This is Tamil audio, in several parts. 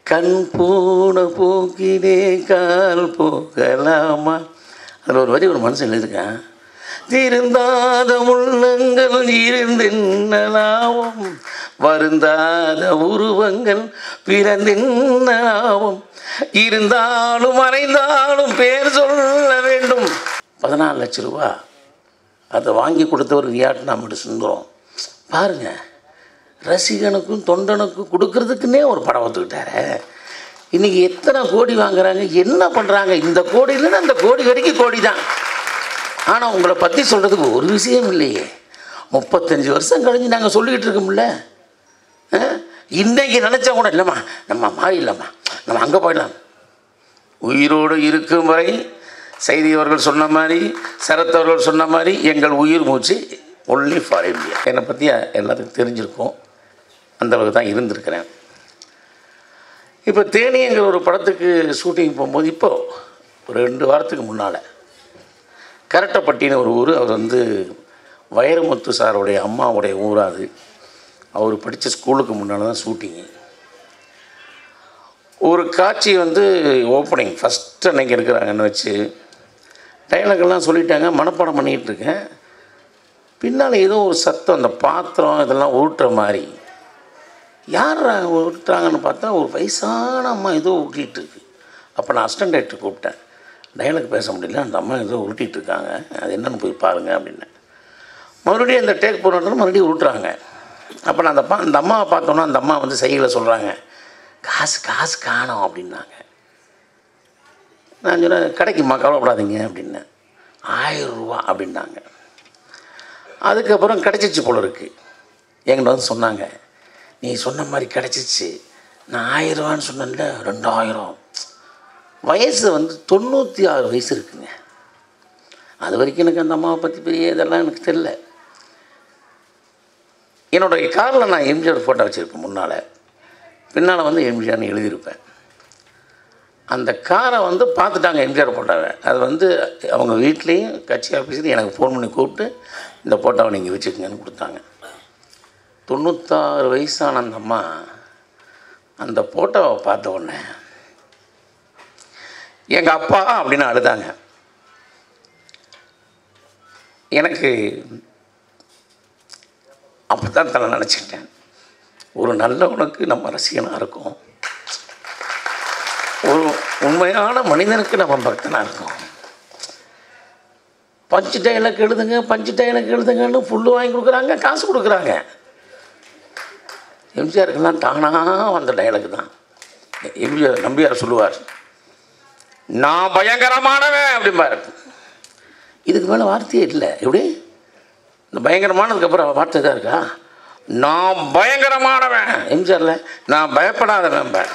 கண் போன போக்கிலே கால் போகலாமா அதில் ஒரு வரி ஒரு மனுஷன் எழுதிருக்கேன் திருந்தாத உள்ளங்கள் இருந்தென்னலாவும் வருந்தாத உருவங்கள் பிறந்தென்னலாவும் இருந்தாலும் மறைந்தாலும் பேர் சொல்ல வேண்டும் பதினாலு லட்ச ரூபா அதை வாங்கி கொடுத்தவர் வியாட்நாமோட சுந்தரம் பாருங்க ரசிகனுக்கும் தொண்டனுக்கும் கொடுக்கறதுக்குன்னே ஒரு படம் ஒத்துக்கிட்டாரு இன்றைக்கி எத்தனை கோடி வாங்குறாங்க என்ன பண்ணுறாங்க இந்த கோடியிலேருந்து அந்த கோடி வரைக்கும் கோடி தான் ஆனால் உங்களை பற்றி சொல்கிறதுக்கு ஒரு விஷயம் இல்லையே முப்பத்தஞ்சு வருஷம் கழிஞ்சு நாங்கள் சொல்லிக்கிட்டு இருக்கோம்ல ஆ? இன்னைக்கு நினச்சா கூட இல்லைம்மா நம்ம மாறிடலாம்மா நம்ம அங்கே போயிடலாம் உயிரோடு இருக்கும் வரை செய்தி அவர்கள் சொன்ன மாதிரி சரத் அவர்கள் சொன்ன மாதிரி எங்கள் உயிர் மூச்சு ஒன்லி ஃபார் இந்தியா என்னை பற்றி எல்லாத்துக்கும் தெரிஞ்சிருக்கும் அந்த அளவுக்கு தான் இருந்திருக்கிறேன் இப்போ தேனிங்கிற ஒரு படத்துக்கு ஷூட்டிங் போகும்போது இப்போ ஒரு ரெண்டு வாரத்துக்கு முன்னால் கரட்டப்பட்டின்னு ஒரு ஊர் அவர் வந்து வைரமுத்து சாருடைய அம்மாவுடைய ஊர் அது அவர் படித்த ஸ்கூலுக்கு முன்னால் தான் ஷூட்டிங்கு ஒரு காட்சி வந்து ஓப்பனிங் ஃபஸ்ட்டு அன்னைக்கு இருக்கிறாங்கன்னு வச்சு டைலாக்கெல்லாம் சொல்லிட்டாங்க மனப்பாடம் பண்ணிகிட்டு இருக்கேன் பின்னால் ஏதோ ஒரு சத்தம் அந்த பாத்திரம் இதெல்லாம் உருட்டுற மாதிரி யார் உருட்டுறாங்கன்னு பார்த்தா ஒரு வயசான அம்மா ஏதோ உருட்டிகிட்டு இருக்கு அப்போ நான் அசிஸ்டன்ட் டைரக்டர் கூப்பிட்டேன் டைலாக் பேச முடியல அந்த அம்மா ஏதோ உருட்டிகிட்டு இருக்காங்க அது என்னன்னு போய் பாருங்கள் அப்படின்னேன் மறுபடியும் அந்த டேக் போனோட மறுபடியும் உருட்டுறாங்க அப்போ நான் அந்த பா அந்த அம்மாவை பார்த்தோன்னா அந்த அம்மா வந்து செய்களை சொல்கிறாங்க காசு காசு காணோம் அப்படின்னாங்க நான் சொன்னேன் கிடைக்குமா கவலைப்படாதீங்க அப்படின்னேன் ஆயிரம் ரூபா அப்படின்னாங்க அதுக்கப்புறம் கிடச்சிச்சு போல இருக்கு என்கிட்ட வந்து சொன்னாங்க நீ சொன்ன மாதிரி கிடச்சிச்சு நான் ஆயிரம் ரூபான்னு சொன்னேன்ல ரெண்டாயிரம் வயசு வந்து தொண்ணூற்றி ஆறு வயசு இருக்குங்க அது வரைக்கும் எனக்கு அந்த அம்மாவை பற்றி பெரிய இதெல்லாம் எனக்கு தெரில என்னுடைய காரில் நான் எம்ஜிஆர் ஃபோட்டோ வச்சுருப்பேன் முன்னால் பின்னால் வந்து எம்ஜிஆர்னு எழுதியிருப்பேன் அந்த காரை வந்து பார்த்துட்டாங்க எம்ஜிஆர் ஃபோட்டோவை அது வந்து அவங்க வீட்லேயும் கட்சி ஆஃபீஸ்லேயும் எனக்கு ஃபோன் பண்ணி கூப்பிட்டு இந்த ஃபோட்டோவை நீங்கள் வச்சுக்கோங்கன்னு கொடுத்தாங்க தொண்ணூத்தாறு வயசான அந்த அம்மா அந்த ஃபோட்டோவை பார்த்த உடனே எங்கள் அப்பா அப்படின்னு அழுதாங்க எனக்கு அப்போ தான் தலை நினச்சிக்கிட்டேன் ஒரு நல்லவனுக்கு நம்ம ரசிகனாக இருக்கும் ஒரு உண்மையான மனிதனுக்கு நம்ம பக்தனாக இருக்கோம் பஞ்சு டைலாக் எழுதுங்க பஞ்சு டைலாக் எழுதுங்கன்னு புல்லு வாங்கி கொடுக்குறாங்க காசு கொடுக்குறாங்க எம்ஜிஆருக்கெல்லாம் தானாக வந்த டைலாக் தான் எம்ஜிஆர் நம்பியார் சொல்லுவார் நான் பயங்கரமானவன் அப்படிம்பார் இதுக்கு மேலே வார்த்தையே இல்லை எப்படி இந்த பயங்கரமானதுக்கப்புறம் வார்த்தை தான் இருக்கா நான் பயங்கரமானவன் எம்ஜிஆரில் நான் பயப்படாதவன் பார்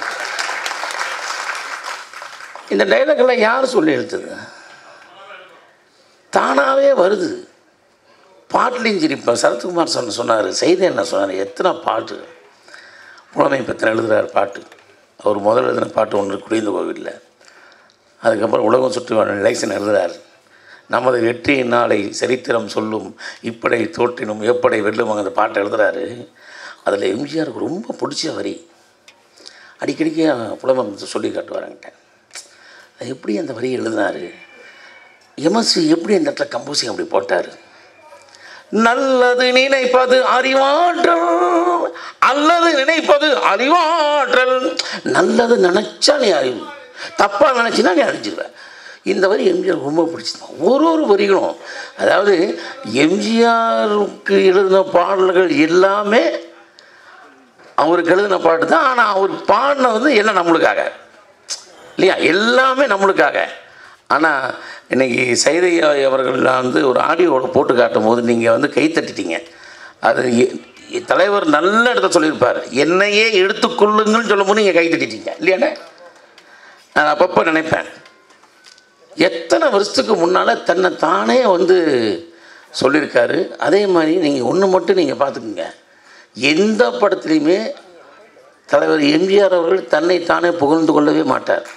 இந்த டைலாக்கெல்லாம் யார் சொல்லி எடுத்தது தானாகவே வருது பாட்டுலையும் சரி இப்போ சரத்குமார் சொன்ன சொன்னார் செய்தி என்ன சொன்னார் எத்தனை பாட்டு புலமை பற்றின எழுதுகிறார் பாட்டு அவர் முதல் எழுதின பாட்டு ஒன்று குடிந்த கோவிலில் அதுக்கப்புறம் உலகம் சுற்றி வாழ லைசன் எழுதுகிறார் நமது வெற்றியின் நாளை சரித்திரம் சொல்லும் இப்படை தோற்றினும் எப்படை வெல்லும் அந்த பாட்டை எழுதுகிறாரு அதில் எம்ஜிஆருக்கு ரொம்ப பிடிச்ச வரி அடிக்கடிக்கு புலமை சொல்லி காட்டுவாருங்கிட்ட அது எப்படி அந்த வரி எழுதினார் எம்எஸ்வி எப்படி அந்த இடத்துல கம்போசிங் அப்படி போட்டார் நல்லது நினைப்பது அறிவாற்றல் அல்லது நினைப்பது அறிவாற்றல் நல்லது நினைச்சா நீ அறிவு தப்பாக நினச்சினா நீ அழிஞ்சிருவ இந்த வரி எம்ஜிஆர் ரொம்ப பிடிச்சது ஒரு ஒரு வரிகளும் அதாவது எம்ஜிஆருக்கு எழுதின பாடல்கள் எல்லாமே அவருக்கு எழுதின பாட்டு தான் ஆனால் அவர் பாடினது எல்லாம் நம்மளுக்காக இல்லையா எல்லாமே நம்மளுக்காக ஆனால் இன்னைக்கு சைதை அவர்கள் வந்து ஒரு ஆடியோவில் போட்டு காட்டும் போது நீங்கள் வந்து கை தட்டிட்டீங்க அது எ- தலைவர் நல்ல இடத்த சொல்லியிருப்பார் என்னையே எடுத்துக்கொள்ளுங்கள்னு சொல்லும்போது நீங்கள் கை தட்டிட்டீங்க இல்லையாண்ணே நான் அப்பப்போ நினைப்பேன் எத்தனை வருஷத்துக்கு முன்னால் தன்னை தானே வந்து சொல்லியிருக்காரு அதே மாதிரி நீங்கள் ஒன்று மட்டும் நீங்கள் பார்த்துக்குங்க எந்த படத்துலையுமே தலைவர் எம்ஜிஆர் அவர்கள் தன்னை தானே புகழ்ந்து கொள்ளவே மாட்டார்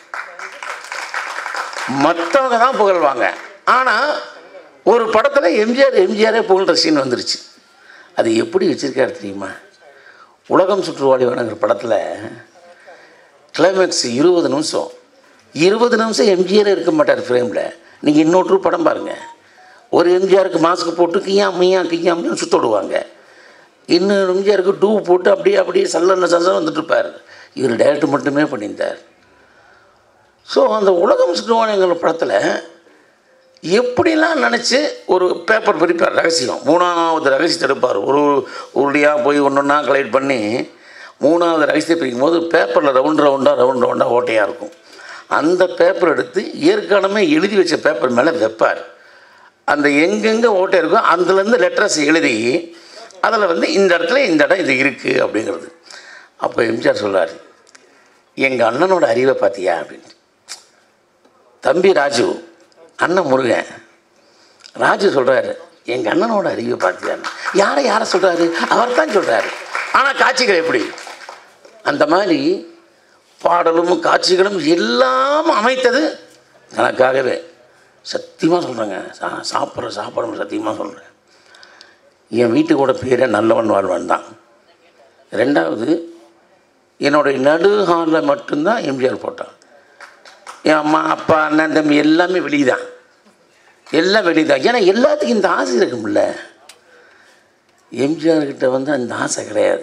மற்றவங்க தான் புகழ்வாங்க ஆனால் ஒரு படத்தில் எம்ஜிஆர் எம்ஜிஆரே புகழ்கிற சீன் வந்துருச்சு அது எப்படி வச்சுருக்காரு தெரியுமா உலகம் சுற்றுவாளி வேணுங்கிற படத்தில் கிளைமேக்ஸ் இருபது நிமிஷம் இருபது நிமிஷம் எம்ஜிஆர் இருக்க மாட்டார் ஃப்ரேமில் நீங்கள் இன்னொரு படம் பாருங்கள் ஒரு எம்ஜிஆருக்கு மாஸ்க் போட்டு கியா மையா கியா மையான்னு சுத்த விடுவாங்க இன்னொரு எம்ஜிஆருக்கு டூ போட்டு அப்படியே அப்படியே சல்லன்னு சல்லன்னு வந்துட்டு இருப்பார் இவர் டைரக்டர் மட்டுமே பண்ணியிருந்தார் ஸோ அந்த உலகம் சுற்றுவானுங்கிற படத்தில் எப்படிலாம் நினச்சி ஒரு பேப்பர் பிரிப்பார் ரகசியம் மூணாவது ரகசியத்தை எடுப்பார் ஒரு உருளியாக போய் ஒன்று ஒன்றா கலெக்ட் பண்ணி மூணாவது ரகசியத்தை பிரிக்கும் போது பேப்பரில் ரவுண்ட் ரவுண்டாக ரவுண்ட் ரவுண்டாக ஓட்டையாக இருக்கும் அந்த பேப்பர் எடுத்து ஏற்கனவே எழுதி வச்ச பேப்பர் மேலே வைப்பார் அந்த எங்கெங்கே ஓட்டை இருக்கோ அதுலேருந்து லெட்டர்ஸ் எழுதி அதில் வந்து இந்த இடத்துல இந்த இடம் இது இருக்குது அப்படிங்கிறது அப்போ எம்ஜிஆர் சொல்றாரு எங்கள் அண்ணனோட அறிவை பார்த்தியா அப்படின்ட்டு தம்பி ராஜு அண்ணன் முருகன் ராஜு சொல்கிறாரு எங்கள் அண்ணனோட அறிவை பார்த்தியான்னு யாரை யாரை சொல்கிறாரு அவர் தான் சொல்கிறாரு ஆனால் காட்சிகள் எப்படி அந்த மாதிரி பாடலும் காட்சிகளும் எல்லாம் அமைத்தது எனக்காகவே சத்தியமாக சொல்கிறேங்க சா சாப்பிட்ற சாப்பாடு சத்தியமாக சொல்கிறேன் என் வீட்டுக்கூட பேரே நல்லவன் வாழ்வன் தான் ரெண்டாவது என்னுடைய நடு ஹாலில் மட்டும்தான் எம்ஜிஆர் போட்டான் என் அம்மா அப்பா அண்ணன் தம்பி எல்லாமே வெளிதான் எல்லாம் வெளிதான் ஏன்னா எல்லாத்துக்கும் இந்த ஆசை இருக்கும்ல எம்ஜிஆர் கிட்ட வந்து அந்த ஆசை கிடையாது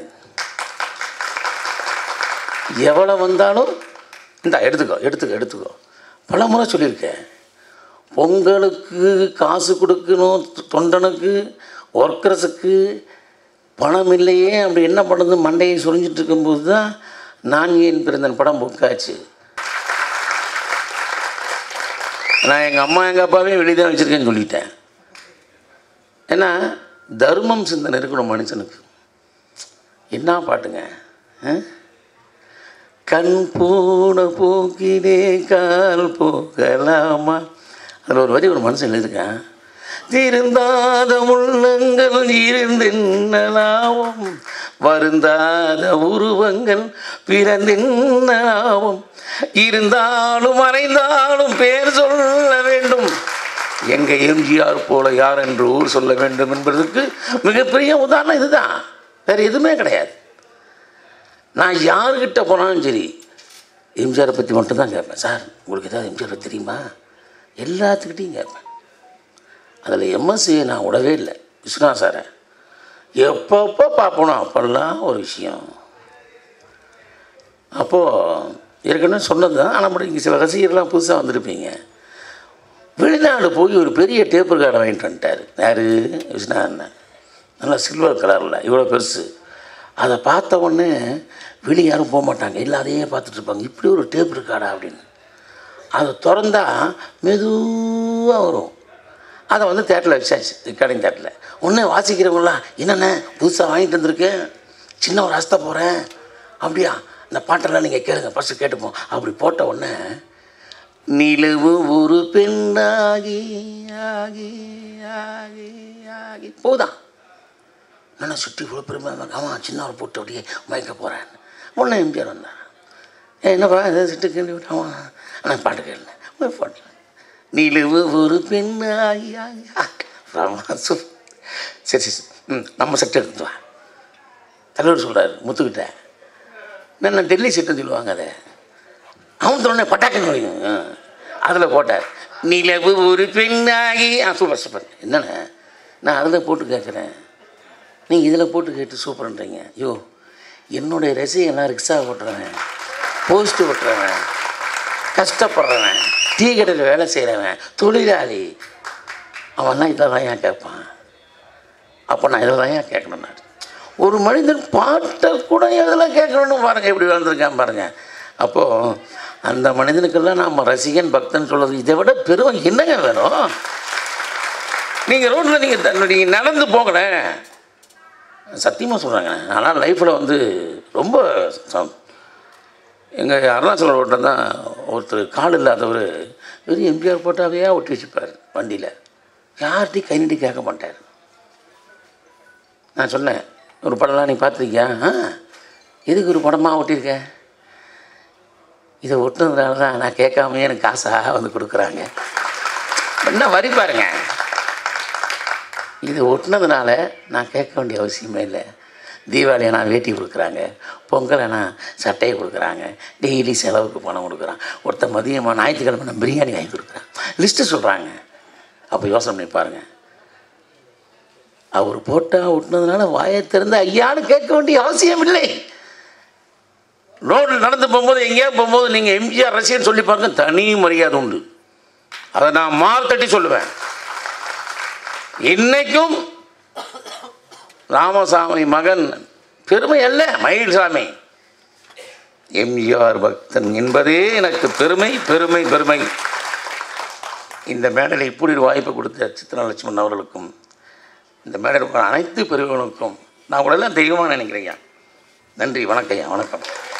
எவ்வளோ வந்தாலும் இந்த எடுத்துக்கோ எடுத்துக்கோ எடுத்துக்கோ பல முறை சொல்லியிருக்கேன் பொங்கலுக்கு காசு கொடுக்கணும் தொண்டனுக்கு ஒர்க்கர்ஸுக்கு பணம் இல்லையே அப்படி என்ன பண்ணுறது மண்டையை சுரிஞ்சிட்டு இருக்கும்போது தான் நான் ஏன் பிறந்தன் படம் புக்காச்சு நான் எங்கள் அம்மா எங்கள் அப்பாவையும் வெளியே தான் வச்சுருக்கேன்னு சொல்லிட்டேன் ஏன்னா தர்மம் சிந்தனை இருக்கணும் மனுஷனுக்கு என்ன பாட்டுங்க ஆ? கண் போன போக்கிலே கால் போகலாமா அதில் ஒரு வரி ஒரு மனுஷன் எழுதியிருக்கேன் திருந்தாத உள்ளங்கள் இருந்தென்னலாவும் வருந்தாத உருவங்கள் பிறந்தென்னலாவும் இருந்தாலும் மறைந்தாலும் பேர் சொல்ல வேண்டும் எங்க எம்ஜிஆர் போல யார் என்று ஊர் சொல்ல வேண்டும் என்பதற்கு மிகப்பெரிய உதாரணம் இதுதான் வேற எதுவுமே கிடையாது நான் யாருக்கிட்ட போனாலும் சரி எம்ஜிஆரை பற்றி மட்டும்தான் கேட்பேன் சார் உங்களுக்கு ஏதாவது எம்ஜிஆர் பத்தி தெரியுமா எல்லாத்துக்கிட்டையும் கேட்பேன் அதில் எம்எஸ்சியை நான் விடவே இல்லை விஸ்வநாத் சாரை எப்பப்போ பார்ப்பனோ அப்போல்லாம் ஒரு விஷயம் அப்போது ஏற்கனவே சொன்னது தான் ஆனால் மட்டும் இங்கே சில ரசிகர்லாம் புதுசாக வந்திருப்பீங்க வெளிநாடு போய் ஒரு பெரிய டேப்பர் கார்டை வாங்கிட்டு வந்துட்டார் யார் விஸ்வநாத் அண்ணன் நல்லா சில்வர் கலரில் இவ்வளோ பெருசு அதை பார்த்த உடனே வெளியே யாரும் போக மாட்டாங்க எல்லாம் அதையே பார்த்துட்டு இருப்பாங்க இப்படி ஒரு டேப் இருக்காடா அப்படின்னு அதை திறந்தா மெதுவாக வரும் அதை வந்து தேட்டரில் வச்சாச்சு ரெக்கார்டிங் தேட்டரில் உடனே வாசிக்கிறவங்களாம் என்னென்ன புதுசாக வாங்கிட்டு வந்திருக்கேன் சின்ன ஒரு அஸ்த போகிறேன் அப்படியா இந்த பாட்டெல்லாம் நீங்கள் கேளுங்க ஃபஸ்ட்டு கேட்டுப்போம் அப்படி போட்ட உடனே நிலவு ஒரு பெண்ணாகி ஆகி ஆகி ஆகி போதான் நான் சுற்றி இவ்வளோ பெருமையாக இருந்தாங்க அவன் சின்ன ஒரு போட்டு அப்படியே மயக்க போகிறேன் உடனே எம்ஜிஆர் வந்தான் ஏ என்னப்பா இதை சிட்டு கேள்வி விட்டான் ஆனால் பாட்டு கேளுங்க பாட்டு நிலவு ஒரு பெண்ணாகி ஆகி ஆகி. ராமா, சூப். சரி சரி சரி. ம் நம்ம செட்டு எடுத்து வா தலைவர் சொல்கிறார் முத்துக்கிட்ட நான் டெல்லி செட்டுன்னு சொல்லுவாங்க அதை அவன் சொன்ன பட்டாக்குன்னு வைக்கும் அதில் போட்டார் நிலவு ஒரு பெண்ணாகி ஆ சூப்பர் சூப்பர் என்னண்ணே நான் அதில் போட்டு கேட்குறேன் நீங்கள் இதில் போட்டு கேட்டு சூப்பர்ன்றீங்க ஐயோ என்னுடைய ரசிகெல்லாம் ரிக்ஷா ஓட்டுறவன் போஸ்ட் ஓட்டுறவன் கஷ்டப்படுறவன் டீ கடையில் வேலை செய்கிறவன் தொழிலாளி அவன்லாம் இதை தான் ஏன் கேட்பான் அப்போ நான் இதில் தான் ஏன் கேட்கணும் நான் ஒரு மனிதன் பாட்டை கூட எதில் கேட்கணும்னு பாருங்கள் எப்படி வளர்ந்துருக்கான் பாருங்கள் அப்போது அந்த மனிதனுக்கெல்லாம் நாம் ரசிகன் பக்தன் சொல்கிறது இதை விட பெருமை என்னங்க வேணும் நீங்கள் ரோட்டில் நீங்கள் நீங்கள் நடந்து போங்களேன் சத்தியமாக சொல்கிறாங்க ஆனால் லைஃப்பில் வந்து ரொம்ப எங்கள் அருணாச்சலம் ரோட்டில் தான் ஒருத்தர் கால் இல்லாதவர் வெறும் எம்ஜிஆர் போட்டாவே ஒட்டி வச்சுப்பார் வண்டியில் யார்கிட்டையும் கை நீட்டி கேட்க மாட்டார் நான் சொன்னேன் ஒரு படம்லாம் நீ பார்த்துருக்கியா ஆ எதுக்கு ஒரு படமாக ஒட்டியிருக்க இதை ஒட்டுனதுனால தான் நான் கேட்காமயே எனக்கு காசாக வந்து கொடுக்குறாங்க என்ன வரி பாருங்க இது ஒட்டினதுனால நான் கேட்க வேண்டிய அவசியமே இல்லை தீபாவளினா வேட்டி கொடுக்குறாங்க பொங்கலைனா சட்டையை கொடுக்குறாங்க டெய்லி செலவுக்கு பணம் கொடுக்குறான் ஒருத்தன் மதியமாக ஞாயிற்றுக்கிழமை நான் பிரியாணி வாங்கி கொடுக்குறான் லிஸ்ட்டு சொல்கிறாங்க அப்போ யோசனை பண்ணி பாருங்கள் அவர் போட்டா விட்டுனதுனால வாயை திறந்து ஐயான்னு கேட்க வேண்டிய அவசியம் இல்லை ரோட்டில் நடந்து போகும்போது எங்கேயாவது போகும்போது நீங்கள் எம்ஜிஆர் ரசிகன் சொல்லி பாருங்க தனி மரியாதை உண்டு அதை நான் மார் தட்டி சொல்லுவேன் இன்னைக்கும் ராமசாமி மகன் பெருமை அல்ல மயில்சாமி எம்ஜிஆர் பக்தன் என்பதே எனக்கு பெருமை பெருமை பெருமை இந்த மேடையில் இப்படி ஒரு வாய்ப்பு கொடுத்த சித்ரலட்சுமணன் அவர்களுக்கும் இந்த மேடையில் இருக்கிற அனைத்து பிரிவுகளுக்கும் நான் கூட எல்லாம் தெய்வமாக நினைக்கிறேன் நன்றி வணக்கம் ஐயா வணக்கம்